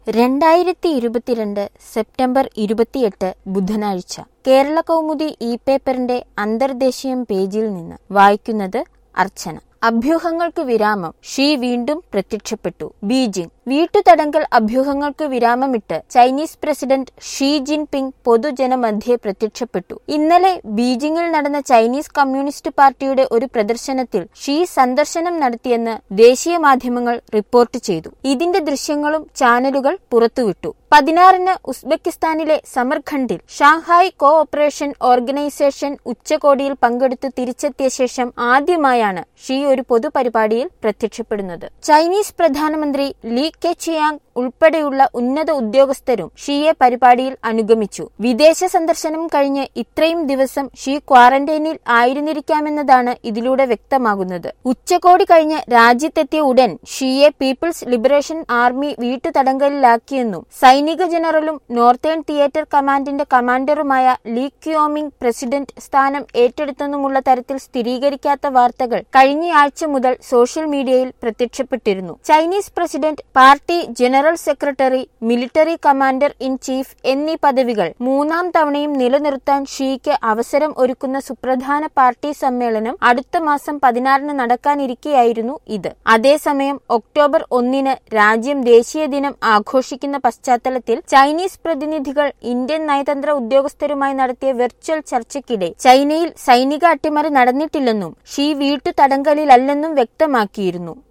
രണ്ടായിരത്തി ഇരുപത്തിരണ്ട് സെപ്റ്റംബർ ഇരുപത്തിയെട്ട് ബുധനാഴ്ച കേരള കൗമുദി ഇ പേപ്പറിന്റെ അന്തർദേശീയം പേജിൽ നിന്ന് വായിക്കുന്നത് അർച്ചന അഭ്യൂഹങ്ങൾക്ക് വിരാമം ഷീ വീണ്ടും പ്രത്യക്ഷപ്പെട്ടു ബീജിംഗ് വീട്ടുതടങ്കൽ അഭ്യൂഹങ്ങൾക്ക് വിരാമമിട്ട് ചൈനീസ് പ്രസിഡന്റ് ഷീ ജിൻപിങ് പൊതുജനമധ്യേ പ്രത്യക്ഷപ്പെട്ടു ഇന്നലെ ബീജിംഗിൽ നടന്ന ചൈനീസ് കമ്മ്യൂണിസ്റ്റ് പാർട്ടിയുടെ ഒരു പ്രദർശനത്തിൽ ഷീ സന്ദർശനം നടത്തിയെന്ന് ദേശീയ മാധ്യമങ്ങൾ റിപ്പോർട്ട് ചെയ്തു ഇതിന്റെ ദൃശ്യങ്ങളും ചാനലുകൾ പുറത്തുവിട്ടു പതിനാറിന് ഉസ്ബെക്കിസ്ഥാനിലെ സമർഖണ്ഡിൽ ഷാങ്ഹായ് കോ ഓപ്പറേഷൻ ഓർഗനൈസേഷൻ ഉച്ചകോടിയിൽ പങ്കെടുത്ത് തിരിച്ചെത്തിയ ശേഷം ആദ്യമായാണ് ഷീ ഒരു പൊതുപരിപാടിയിൽ പ്രത്യക്ഷപ്പെടുന്നത് ചൈനീസ് പ്രധാനമന്ത്രി ലീ കെച്ചിയാങ് ഉൾപ്പെടെയുള്ള ഉന്നത ഉദ്യോഗസ്ഥരും ഷീയെ പരിപാടിയിൽ അനുഗമിച്ചു വിദേശ സന്ദർശനം കഴിഞ്ഞ് ഇത്രയും ദിവസം ഷീ ക്വാറന്റൈനിൽ ആയിരുന്നിരിക്കാമെന്നതാണ് ഇതിലൂടെ വ്യക്തമാകുന്നത് ഉച്ചകോടി കഴിഞ്ഞ് രാജ്യത്തെത്തിയ ഉടൻ ഷീയെ പീപ്പിൾസ് ലിബറേഷൻ ആർമി വീട്ടുതടങ്കലിലാക്കിയെന്നും സൈനിക ജനറലും നോർത്തേൺ തിയേറ്റർ കമാൻഡിന്റെ കമാൻഡറുമായ ലീ ക്യോമിംഗ് പ്രസിഡന്റ് സ്ഥാനം ഏറ്റെടുത്തെന്നുമുള്ള തരത്തിൽ സ്ഥിരീകരിക്കാത്ത വാർത്തകൾ കഴിഞ്ഞയാഴ്ച മുതൽ സോഷ്യൽ മീഡിയയിൽ പ്രത്യക്ഷപ്പെട്ടിരുന്നു Chinese president party general secretary military commander in chief എന്നീ പദവികൾ മൂന്നാം തവണയും നിലനിർത്താൻ ഷീക്ക് അവസരം ഒരുക്കുന്ന സുപ്രധാന പാർട്ടി സമ്മേളനം അടുത്ത മാസം പതിനാറിന് നടക്കാനിരിക്കെയായിരുന്നു ഇത് അതേസമയം ഒക്ടോബർ ഒന്നിന് രാജ്യം ദേശീയ ദിനം ആഘോഷിക്കുന്ന പശ്ചാത്തലത്തിൽ ചൈനീസ് പ്രതിനിധികൾ ഇന്ത്യൻ നയതന്ത്ര ഉദ്യോഗസ്ഥരുമായി നടത്തിയ വെർച്വൽ ചർച്ചയ്ക്കിടെ ചൈനയിൽ സൈനിക അട്ടിമറി നടന്നിട്ടില്ലെന്നും ഷീ വീട്ടു തടങ്കലിലല്ലെന്നും വ്യക്തമാക്കിയിരുന്നു